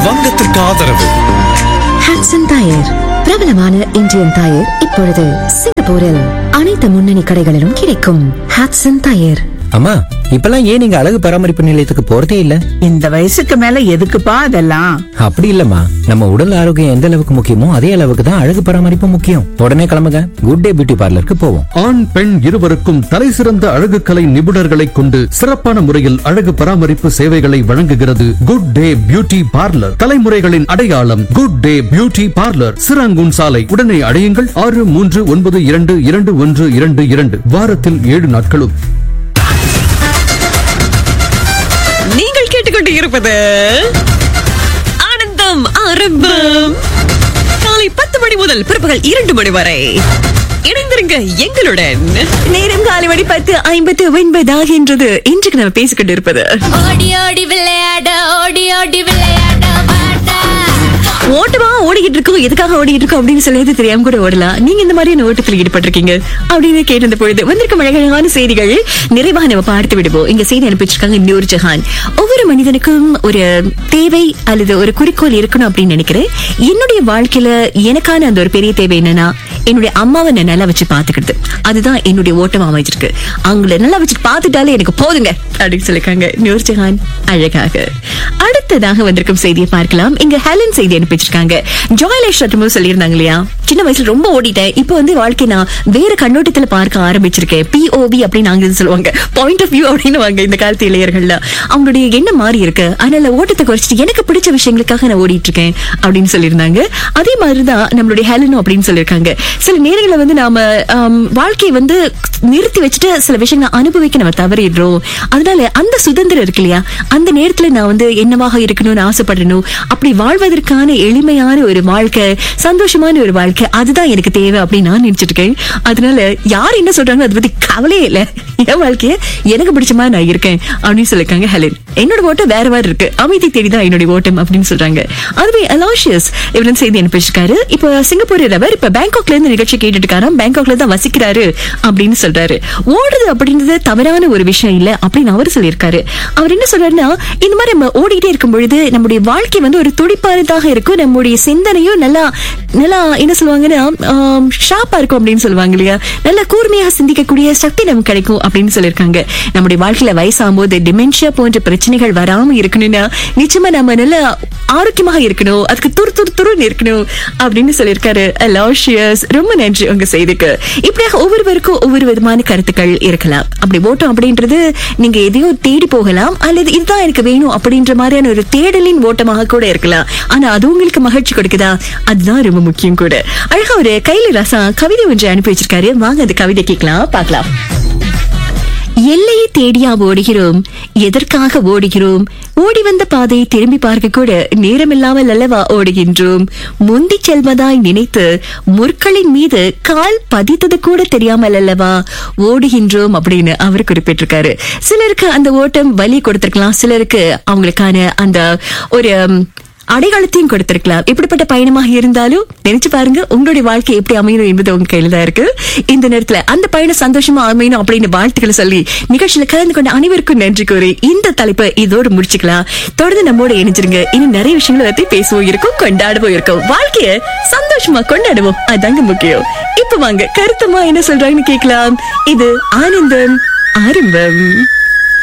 வங்கத்திற்கு ஆதரவு ஹாட்சன் டயர் பிரபலமான இந்தியன் டயர் இப்பொழுது சிங்கப்பூரில் அனைத்து முன்னணி கடைகளிலும் கிடைக்கும் ஹாட்சன் டயர் அம்மா இப்பெல்லாம் ஏன் நீங்க அழகு பராமரிப்பு நிலையத்துக்கு போறதே இல்ல இந்த வயசுக்கு மேல எதுக்குப்பா அதெல்லாம் அப்படி இல்லம்மா நம்ம உடல் ஆரோக்கியம் எந்த அளவுக்கு முக்கியமோ அதே அளவுக்கு தான் அழகு பராமரிப்பு முக்கியம் உடனே கிளம்புங்க குட் டே பியூட்டி பார்லருக்கு போவோம் ஆண் பெண் இருவருக்கும் தலைசிறந்த அழகு கலை நிபுணர்களை கொண்டு சிறப்பான முறையில் அழகு பராமரிப்பு சேவைகளை வழங்குகிறது குட் டே பியூட்டி பார்லர் தலைமுறைகளின் அடையாளம் good day beauty parlour Serangoon சாலை உடனே அடையுங்கள் ஆறு மூன்று ஒன்பது இரண்டு இரண்டு ஒன்று இரண்டு இரண்டு வாரத்தில் ஏழு நாட்களும் நீங்கள் கேட்டுக்கொண்டு இருப்பது ஆனந்தம் ஆரம்பம் காலை பத்து மணி முதல் பிற்பகல் இரண்டு மணி வரை இணைந்திருங்க எங்களுடன் நேரம் காலை மணி பத்து ஐம்பத்து ஒன்பது ஆகின்றது இன்றைக்கு நம்ம பேசிக்கொண்டு இருப்பது ஓடி ஓடி விளையாட ஓடி ஓடி விளையாட வாடா ஓட்டமா ஓடிக்கிட்டு இருக்கோம் எதுக்காக ஓடிக்கிட்டு இருக்கோம் அப்படின்னு சொல்லியது தெரியாம கூட ஓடலாம் நீங்க இந்த மாதிரியான ஓட்டத்தில் ஈடுபட்டிருக்கீங்க அப்படின்னு கேட்டிருந்த பொழுது வந்திருக்கும் அழகான செய்திகள் நிறைவாக நம்ம பார்த்து விடுவோம் இங்க செய்தி அனுப்பிச்சிருக்காங்க நூர் ஜஹான் ஒவ்வொரு மனிதனுக்கும் ஒரு தேவை அல்லது ஒரு குறிக்கோள் இருக்கணும் அப்படின்னு நினைக்கிறேன் என்னுடைய வாழ்க்கையில எனக்கான அந்த ஒரு பெரிய தேவை என்னன்னா என்னுடைய அம்மாவை நான் நல்லா வச்சு பாத்துக்கிறது அதுதான் என்னுடைய ஓட்டம் அமைஞ்சிருக்கு அவங்கள நல்லா வச்சு பாத்துட்டாலே எனக்கு போதுங்க அப்படின்னு சொல்லிருக்காங்க நூர் ஜஹான் அழகாக அடுத்ததாக வந்திருக்கும் செய்தியை பார்க்கலாம் இங்க ஹெலன் செய்தி அனுப்பிச்சிருக்காங்க ஜாய்லேஷ் சட்டமும் சொல்லியிருந்தாங்க இல்லையா சின்ன வயசுல ரொம்ப ஓடிட்டேன் இப்போ வந்து வாழ்க்கை நான் வேற கண்ணோட்டத்துல பார்க்க ஆரம்பிச்சிருக்கேன் பிஓவி அப்படின்னு ஆங்கிலம் சொல்லுவாங்க பாயிண்ட் ஆஃப் வியூ அப்படின்னு வாங்க இந்த காலத்து இளையர்கள்ல அவங்களுடைய எண்ணம் மாறி இருக்கு அதனால ஓட்டத்தை குறைச்சிட்டு எனக்கு பிடிச்ச விஷயங்களுக்காக நான் ஓடிட்டு இருக்கேன் அப்படின்னு சொல்லியிருந்தாங்க அதே மாதிரிதான் நம்மளுடைய ஹெலனும் அப்படின்னு சொல்லியிருக்காங்க சில நேரங்களில் வந்து நாம ஆம், வாழ்க்கையை வந்து நிறுத்தி வச்சுட்டு சில விஷயங்களை அனுபவிக்க நம்ம தவறிடுறோம் அதனால அந்த சுதந்திரம் இருக்கு இல்லையா அந்த நேரத்துல நான் வந்து என்னவாக இருக்கணும்னு ஆசைப்படணும் அப்படி வாழ்வதற்கான எளிமையான ஒரு வாழ்க்கை சந்தோஷமான ஒரு வாழ்க்கை அதுதான் எனக்கு தேவை அப்படின்னு நான் நினைச்சிட்டு இருக்கேன் அதனால யார் என்ன சொல்றாங்க அதை பத்தி கவலையே இல்ல என் வாழ்க்கைய எனக்கு பிடிச்ச மாதிரி நான் இருக்கேன் அப்படின்னு சொல்லிருக்காங்க ஹெலன் என்னோட ஓட்டம் வேற மாதிரி இருக்கு அமைதி தேடிதான் என்னுடைய ஓட்டம் அப்படின்னு சொல்றாங்க அதுவே அலாஷியஸ் இவரன் செய்தி அனுப்பிச்சிருக்காரு இப்போ சிங்கப்பூர் ரவர் இப்ப பேங்காக்ல இருந்து நிகழ்ச்சி கேட்டுட்டு இருக்காராம் பேங்காக்ல தான் வசிக்கிறாரு அப்படின்னு சொல்றாரு ஓடுறது அப்படின்றது தவறான ஒரு விஷயம் இல்ல அப்படின்னு அவர் சொல்லியிருக்காரு அவர் என்ன சொல்றாருன்னா இந்த மாதிரி நம்ம ஓடிட்டே இருக்கும் பொழுது நம்முடைய வாழ்க்கை வந்து ஒரு துடிப்பானதாக இருக்கும் நம்முடைய சிந்தனையும் நல்லா நல்லா என்ன சொல்லுவாங்கன்னா ஷார்ப்பா இருக்கும் அப்படின்னு சொல்லுவாங்க இல்லையா நல்லா கூர்மையாக சிந்திக்கக்கூடிய சக்தி நமக்கு கிடைக்கும் அப்படின்னு சொல்லியிருக்காங்க நம்முடைய வாழ்க்கையில வயசாகும் போது டிமென்ஷியா போன்ற பிரச்சனைகள் வராம இருக்கணும்னா நிச்சயமா நம்ம நல்லா ஆரோக்கியமாக இருக்கணும் அதுக்கு துரு துரு துருன்னு இருக்கணும் அப்படின்னு சொல்லியிருக்காரு அலாஷியஸ் ரொம்ப நன்றி உங்க செய்திக்கு இப்படியாக ஒவ்வொருவருக்கும் ஒவ்வொரு விதமான கருத்துக்கள் இருக்கலாம் அப்படி ஓட்டம் அப்படின்றது நீங்க எதையோ தேடி போகலாம் அல்லது இதுதான் எனக்கு வேணும் அப்படின்ற மாதிரியான ஒரு தேடலின் ஓட்டமாக கூட இருக்கலாம் ஆனா அது உங்களுக்கு மகிழ்ச்சி கொடுக்குதா அதுதான் ரொம்ப முக்கியம் கூட அழகா ஒரு கையில ரசம் கவிதை ஒன்று அனுப்பி வச்சிருக்காரு வாங்க அந்த கவிதை கேட்கலாம் பார்க்கலாம் எல்லையை தேடியா ஓடுகிறோம் எதற்காக ஓடுகிறோம் ஓடி வந்த பாதை திரும்பி பார்க்க கூட நேரமில்லாமல் அல்லவா ஓடுகின்றோம் முந்தி செல்வதாய் நினைத்து முற்களின் மீது கால் பதித்தது கூட தெரியாமல் அல்லவா ஓடுகின்றோம் அப்படின்னு அவர் குறிப்பிட்டிருக்காரு சிலருக்கு அந்த ஓட்டம் வலி கொடுத்திருக்கலாம் சிலருக்கு அவங்களுக்கான அந்த ஒரு ம், அடையாளத்தையும் கொடுத்திருக்கலாம் எப்படிப்பட்ட பயணமாக இருந்தாலும் நினைச்சு பாருங்க உங்களுடைய வாழ்க்கை எப்படி அமையணும் என்பது உங்க கையில தான் இருக்கு இந்த நேரத்துல அந்த பயணம் சந்தோஷமா அமையணும் அப்படின்னு வாழ்த்துக்களை சொல்லி நிகழ்ச்சியில கலந்து கொண்ட அனைவருக்கும் நன்றி கூறி இந்த தலைப்பை இதோடு முடிச்சுக்கலாம் தொடர்ந்து நம்மோட இணைஞ்சிருங்க இன்னும் நிறைய விஷயங்களை பத்தி பேசுவோம் இருக்கும் கொண்டாடுவோம் இருக்கும் வாழ்க்கைய சந்தோஷமா கொண்டாடுவோம் அதாங்க முக்கியம் இப்ப வாங்க கருத்தமா என்ன சொல்றாங்கன்னு கேட்கலாம் இது ஆனந்தம் ஆரம்பம்